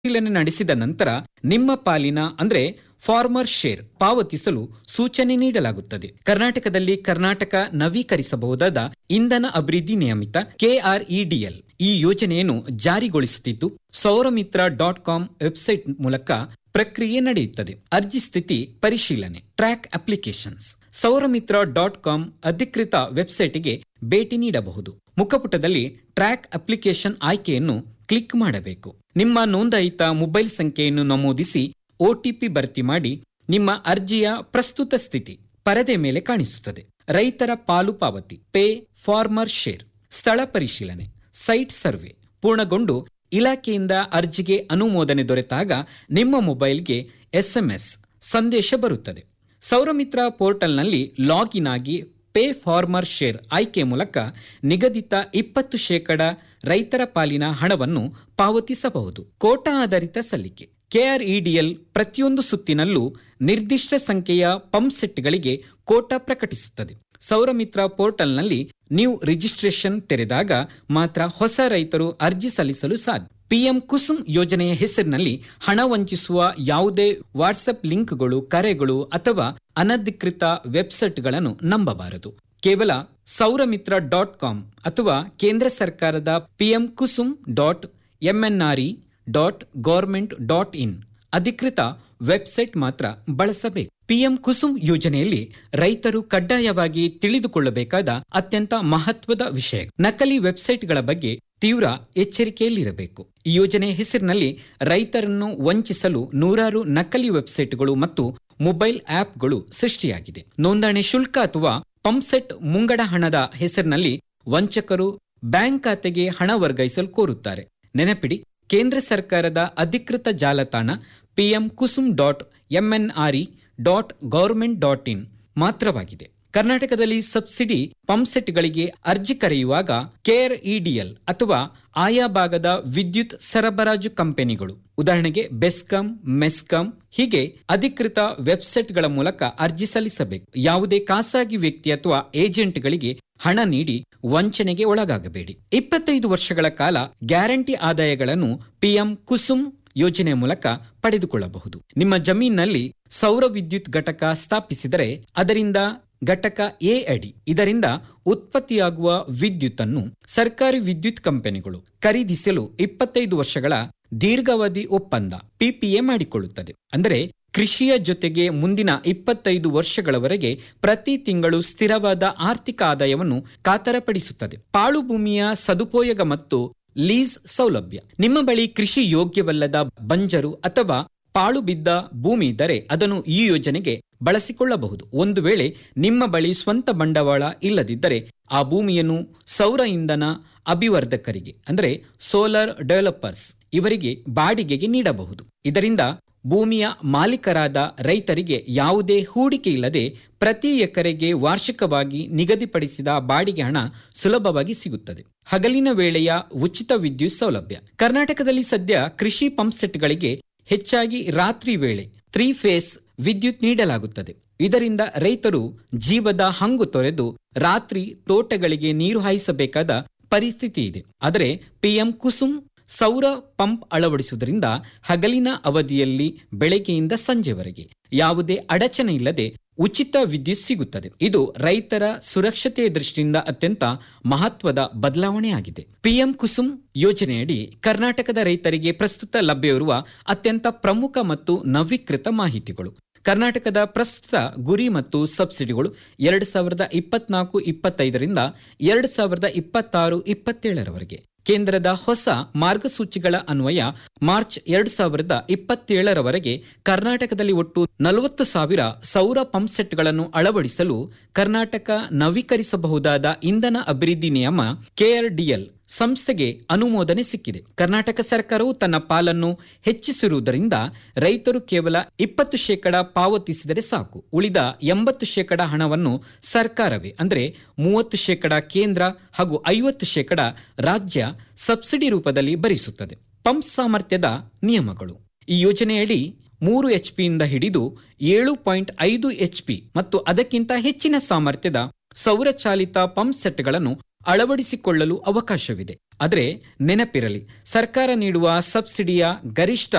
ಪರಿಶೀಲನೆ ನಡೆಸಿದ ನಂತರ ನಿಮ್ಮ ಪಾಲಿನ ಅಂದ್ರೆ ಫಾರ್ಮರ್ ಶೇರ್ ಪಾವತಿಸಲು ಸೂಚನೆ ನೀಡಲಾಗುತ್ತದೆ ಕರ್ನಾಟಕದಲ್ಲಿ ಕರ್ನಾಟಕ ನವೀಕರಿಸಬಹುದಾದ ಇಂಧನ ಅಭಿವೃದ್ಧಿ ನಿಯಮಿತ ಕೆಆರ್ಇಡಿಎಲ್ ಈ ಯೋಜನೆಯನ್ನು ಜಾರಿಗೊಳಿಸುತ್ತಿದ್ದು ಸೌರಮಿತ್ರ ಡಾಟ್ ಕಾಮ್ ವೆಬ್ಸೈಟ್ ಮೂಲಕ ಪ್ರಕ್ರಿಯೆ ನಡೆಯುತ್ತದೆ ಅರ್ಜಿ ಸ್ಥಿತಿ ಪರಿಶೀಲನೆ track applications Souramitra dot com ಅಧಿಕೃತ ವೆಬ್ಸೈಟ್ಗೆ ಭೇಟಿ ನೀಡಬಹುದು ಮುಖಪುಟದಲ್ಲಿ ಟ್ರ್ಯಾಕ್ ಅಪ್ಲಿಕೇಶನ್ ಆಯ್ಕೆಯನ್ನು ಕ್ಲಿಕ್ ಮಾಡಬೇಕು ನಿಮ್ಮ ನೋಂದಾಯಿತ ಮೊಬೈಲ್ ಸಂಖ್ಯೆಯನ್ನು ನಮೂದಿಸಿ ಒಟಿಪಿ ಭರ್ತಿ ಮಾಡಿ ನಿಮ್ಮ ಅರ್ಜಿಯ ಪ್ರಸ್ತುತ ಸ್ಥಿತಿ ಪರದೆ ಮೇಲೆ ಕಾಣಿಸುತ್ತದೆ ರೈತರ ಪಾಲು ಪಾವತಿ ಪೇ ಫಾರ್ಮರ್ ಶೇರ್ ಸ್ಥಳ ಪರಿಶೀಲನೆ ಸೈಟ್ ಸರ್ವೆ ಪೂರ್ಣಗೊಂಡು ಇಲಾಖೆಯಿಂದ ಅರ್ಜಿಗೆ ಅನುಮೋದನೆ ದೊರೆತಾಗ ನಿಮ್ಮ ಮೊಬೈಲ್ಗೆ ಎಸ್ಎಂಎಸ್ ಸಂದೇಶ ಬರುತ್ತದೆ ಸೌರಮಿತ್ರ ಪೋರ್ಟಲ್ನಲ್ಲಿ ಲಾಗಿನ್ ಆಗಿ ಪೇ ಫಾರ್ಮರ್ ಶೇರ್ ಆಯ್ಕೆ ಮೂಲಕ ನಿಗದಿತ ಇಪ್ಪತ್ತು ಶೇಕಡ ರೈತರ ಪಾಲಿನ ಹಣವನ್ನು ಪಾವತಿಸಬಹುದು ಕೋಟಾ ಆಧಾರಿತ ಸಲ್ಲಿಕೆ ಕೆಆರ್ಇಡಿಎಲ್ ಪ್ರತಿಯೊಂದು ಸುತ್ತಿನಲ್ಲೂ ನಿರ್ದಿಷ್ಟ ಸಂಖ್ಯೆಯ ಪಂಪ್ ಸೆಟ್ಗಳಿಗೆ ಕೋಟಾ ಪ್ರಕಟಿಸುತ್ತದೆ ಸೌರಮಿತ್ರ ಪೋರ್ಟಲ್ನಲ್ಲಿ ನೀವು ರಿಜಿಸ್ಟ್ರೇಷನ್ ತೆರೆದಾಗ ಮಾತ್ರ ಹೊಸ ರೈತರು ಅರ್ಜಿ ಸಲ್ಲಿಸಲು ಸಾಧ್ಯ ಪಿಎಂ ಕುಸುಮ್ ಯೋಜನೆಯ ಹೆಸರಿನಲ್ಲಿ ಹಣ ವಂಚಿಸುವ ಯಾವುದೇ ವಾಟ್ಸ್ಆಪ್ ಲಿಂಕ್ಗಳು ಕರೆಗಳು ಅಥವಾ ಅನಧಿಕೃತ ವೆಬ್ಸೈಟ್ಗಳನ್ನು ನಂಬಬಾರದು ಕೇವಲ ಸೌರಮಿತ್ರ ಡಾಟ್ ಕಾಮ್ ಅಥವಾ ಕೇಂದ್ರ ಸರ್ಕಾರದ PM Kusum dot MNRE dot government dot in ಅಧಿಕೃತ ವೆಬ್ಸೈಟ್ ಮಾತ್ರ ಬಳಸಬೇಕು ಪಿಎಂ ಕುಸುಮ್ ಯೋಜನೆಯಲ್ಲಿ ರೈತರು ಕಡ್ಡಾಯವಾಗಿ ತಿಳಿದುಕೊಳ್ಳಬೇಕಾದ ಅತ್ಯಂತ ಮಹತ್ವದ ವಿಷಯ ನಕಲಿ ವೆಬ್ಸೈಟ್ಗಳ ಬಗ್ಗೆ ತೀವ್ರ ಎಚ್ಚರಿಕೆಯಲ್ಲಿರಬೇಕು ಈ ಯೋಜನೆ ಹೆಸರಿನಲ್ಲಿ ರೈತರನ್ನು ವಂಚಿಸಲು ನೂರಾರು ನಕಲಿ ವೆಬ್ಸೈಟ್ಗಳು ಮತ್ತು ಮೊಬೈಲ್ ಆಪ್ಗಳು ಸೃಷ್ಟಿಯಾಗಿದೆ ನೋಂದಣಿ ಶುಲ್ಕ ಅಥವಾ ಪಂಪ್ಸೆಟ್ ಮುಂಗಡ ಹಣದ ಹೆಸರಿನಲ್ಲಿ ವಂಚಕರು ಬ್ಯಾಂಕ್ ಖಾತೆಗೆ ಹಣ ವರ್ಗಾಯಿಸಲು ಕೋರುತ್ತಾರೆ ನೆನಪಿಡಿ ಕೇಂದ್ರ ಸರ್ಕಾರದ ಅಧಿಕೃತ ಜಾಲತಾಣ PM Kusum dot MNRE dot government dot in ಮಾತ್ರವಾಗಿದೆ ಕರ್ನಾಟಕದಲ್ಲಿ ಸಬ್ಸಿಡಿ ಪಂಪ್ಸೆಟ್ಗಳಿಗೆ ಅರ್ಜಿ ಕರೆಯುವಾಗ ಕೇರ್ ಇಡಿಎಲ್ ಅಥವಾ ಆಯಾ ಭಾಗದ ವಿದ್ಯುತ್ ಸರಬರಾಜು ಕಂಪನಿಗಳು ಉದಾಹರಣೆಗೆ ಬೆಸ್ಕಾಂ ಮೆಸ್ಕಾಂ ಹೀಗೆ ಅಧಿಕೃತ ವೆಬ್ಸೈಟ್ಗಳ ಮೂಲಕ ಅರ್ಜಿ ಸಲ್ಲಿಸಬೇಕು ಯಾವುದೇ ಖಾಸಗಿ ವ್ಯಕ್ತಿ ಅಥವಾ ಏಜೆಂಟ್ಗಳಿಗೆ ಹಣ ನೀಡಿ ವಂಚನೆಗೆ ಒಳಗಾಗಬೇಡಿ ಇಪ್ಪತ್ತೈದು ವರ್ಷಗಳ ಕಾಲ ಗ್ಯಾರಂಟಿ ಆದಾಯಗಳನ್ನು ಪಿಎಂ ಕುಸುಮ್ ಯೋಜನೆ ಮೂಲಕ ಪಡೆದುಕೊಳ್ಳಬಹುದು ನಿಮ್ಮ ಜಮೀನಿನಲ್ಲಿ ಸೌರ ವಿದ್ಯುತ್ ಘಟಕ ಸ್ಥಾಪಿಸಿದರೆ ಅದರಿಂದ ಘಟಕ ಎ ಅಡಿ ಇದರಿಂದ ಉತ್ಪತ್ತಿಯಾಗುವ ವಿದ್ಯುತ್ ಅನ್ನು ಸರ್ಕಾರಿ ವಿದ್ಯುತ್ ಕಂಪನಿಗಳು ಖರೀದಿಸಲು ಇಪ್ಪತ್ತೈದು ವರ್ಷಗಳ ದೀರ್ಘಾವಧಿ ಒಪ್ಪಂದ ಪಿಪಿಎ ಮಾಡಿಕೊಳ್ಳುತ್ತದೆ ಅಂದರೆ ಕೃಷಿಯ ಜೊತೆಗೆ ಮುಂದಿನ ಇಪ್ಪತ್ತೈದು ವರ್ಷಗಳವರೆಗೆ ಪ್ರತಿ ತಿಂಗಳು ಸ್ಥಿರವಾದ ಆರ್ಥಿಕ ಆದಾಯವನ್ನು ಖಾತರಪಡಿಸುತ್ತದೆ ಪಾಳು ಭೂಮಿಯ ಸದುಪಯೋಗ ಮತ್ತು ಲೀಸ್ ಸೌಲಭ್ಯ ನಿಮ್ಮ ಬಳಿ ಕೃಷಿ ಯೋಗ್ಯವಲ್ಲದ ಬಂಜರು ಅಥವಾ ಪಾಳು ಬಿದ್ದ ಭೂಮಿ ಇದ್ದರೆ ಅದನ್ನು ಈ ಯೋಜನೆಗೆ ಬಳಸಿಕೊಳ್ಳಬಹುದು ಒಂದು ವೇಳೆ ನಿಮ್ಮ ಬಳಿ ಸ್ವಂತ ಬಂಡವಾಳ ಇಲ್ಲದಿದ್ದರೆ ಆ ಭೂಮಿಯನ್ನು ಸೌರ ಇಂಧನ ಅಭಿವರ್ಧಕರಿಗೆ ಅಂದರೆ ಸೋಲಾರ್ ಡೆವಲಪರ್ಸ್ ಇವರಿಗೆ ಬಾಡಿಗೆಗೆ ನೀಡಬಹುದು ಇದರಿಂದ ಭೂಮಿಯ ಮಾಲೀಕರಾದ ರೈತರಿಗೆ ಯಾವುದೇ ಹೂಡಿಕೆ ಇಲ್ಲದೆ ಪ್ರತಿ ಎಕರೆಗೆ ವಾರ್ಷಿಕವಾಗಿ ನಿಗದಿಪಡಿಸಿದ ಬಾಡಿಗೆ ಹಣ ಸುಲಭವಾಗಿ ಸಿಗುತ್ತದೆ ಹಗಲಿನ ವೇಳೆಯ ಉಚಿತ ವಿದ್ಯುತ್ ಸೌಲಭ್ಯ ಕರ್ನಾಟಕದಲ್ಲಿ ಸದ್ಯ ಕೃಷಿ ಪಂಪ್ಸೆಟ್ಗಳಿಗೆ ಹೆಚ್ಚಾಗಿ ರಾತ್ರಿ ವೇಳೆ ತ್ರೀ ಫೇಸ್ ವಿದ್ಯುತ್ ನೀಡಲಾಗುತ್ತದೆ ಇದರಿಂದ ರೈತರು ಜೀವದ ಹಂಗು ತೊರೆದು ರಾತ್ರಿ ತೋಟಗಳಿಗೆ ನೀರು ಹಾಯಿಸಬೇಕಾದ ಪರಿಸ್ಥಿತಿ ಇದೆ ಆದರೆ ಪಿಎಂ ಕುಸುಮ್ ಸೌರ ಪಂಪ್ ಅಳವಡಿಸುವುದರಿಂದ ಹಗಲಿನ ಅವಧಿಯಲ್ಲಿ ಬೆಳಗ್ಗೆಯಿಂದ ಸಂಜೆವರೆಗೆ ಯಾವುದೇ ಅಡಚಣೆ ಇಲ್ಲದೆ ಉಚಿತ ವಿದ್ಯುತ್ ಸಿಗುತ್ತದೆ ಇದು ರೈತರ ಸುರಕ್ಷತೆಯ ದೃಷ್ಟಿಯಿಂದ ಅತ್ಯಂತ ಮಹತ್ವದ ಬದಲಾವಣೆಯಾಗಿದೆ ಪಿಎಂ ಕುಸುಮ್ ಯೋಜನೆಯಡಿ ಕರ್ನಾಟಕದ ರೈತರಿಗೆ ಪ್ರಸ್ತುತ ಲಭ್ಯವಿರುವ ಅತ್ಯಂತ ಪ್ರಮುಖ ಮತ್ತು ನವೀಕೃತ ಮಾಹಿತಿಗಳು ಕರ್ನಾಟಕದ ಪ್ರಸ್ತುತ ಗುರಿ ಮತ್ತು ಸಬ್ಸಿಡಿಗಳು ಎರಡು ಸಾವಿರದ ಇಪ್ಪತ್ನಾಲ್ಕು ಇಪ್ಪತ್ತೈದರಿಂದ ಎರಡು ಸಾವಿರದ ಇಪ್ಪತ್ತಾರು ಇಪ್ಪತ್ತೇಳರವರೆಗೆ ಕೇಂದ್ರದ ಹೊಸ ಮಾರ್ಗಸೂಚಿಗಳ ಅನ್ವಯ ಮಾರ್ಚ್ ಎರಡು ಸಾವಿರದ ಇಪ್ಪತ್ತೇಳರವರೆಗೆ ಕರ್ನಾಟಕದಲ್ಲಿ ಒಟ್ಟು ನಲವತ್ತು ಸಾವಿರ ಸೌರ ಪಂಪ್ಸೆಟ್ಗಳನ್ನು ಅಳವಡಿಸಲು ಕರ್ನಾಟಕ ನವೀಕರಿಸಬಹುದಾದ ಇಂಧನ ಅಭಿವೃದ್ಧಿ ನಿಯಮ ಕೆಆರ್ಡಿಎಲ್ ಸಂಸ್ಥೆಗೆ ಅನುಮೋದನೆ ಸಿಕ್ಕಿದೆ ಕರ್ನಾಟಕ ಸರ್ಕಾರವು ತನ್ನ ಪಾಲನ್ನು ಹೆಚ್ಚಿಸಿರುವುದರಿಂದ ರೈತರು ಕೇವಲ ಇಪ್ಪತ್ತು ಶೇಕಡ ಪಾವತಿಸಿದರೆ ಸಾಕು ಉಳಿದ ಎಂಬತ್ತು ಶೇಕಡ ಹಣವನ್ನು ಸರ್ಕಾರವೇ ಅಂದರೆ ಮೂವತ್ತು ಶೇಕಡ ಕೇಂದ್ರ ಹಾಗೂ ಐವತ್ತು ಶೇಕಡ ರಾಜ್ಯ ಸಬ್ಸಿಡಿ ರೂಪದಲ್ಲಿ ಭರಿಸುತ್ತದೆ ಪಂಪ್ ಸಾಮರ್ಥ್ಯದ ನಿಯಮಗಳು ಈ ಯೋಜನೆಯಡಿ ಮೂರು ಎಚ್ಪಿಯಿಂದ ಹಿಡಿದು ಏಳು ಪಾಯಿಂಟ್ ಐದು ಎಚ್ಪಿ ಮತ್ತು ಅದಕ್ಕಿಂತ ಹೆಚ್ಚಿನ ಸಾಮರ್ಥ್ಯದ ಸೌರಚಾಲಿತ ಪಂಪ್ ಸೆಟ್ಗಳನ್ನು ಅಳವಡಿಸಿಕೊಳ್ಳಲು ಅವಕಾಶವಿದೆ ಆದರೆ ನೆನಪಿರಲಿ ಸರ್ಕಾರ ನೀಡುವ ಸಬ್ಸಿಡಿಯ ಗರಿಷ್ಠ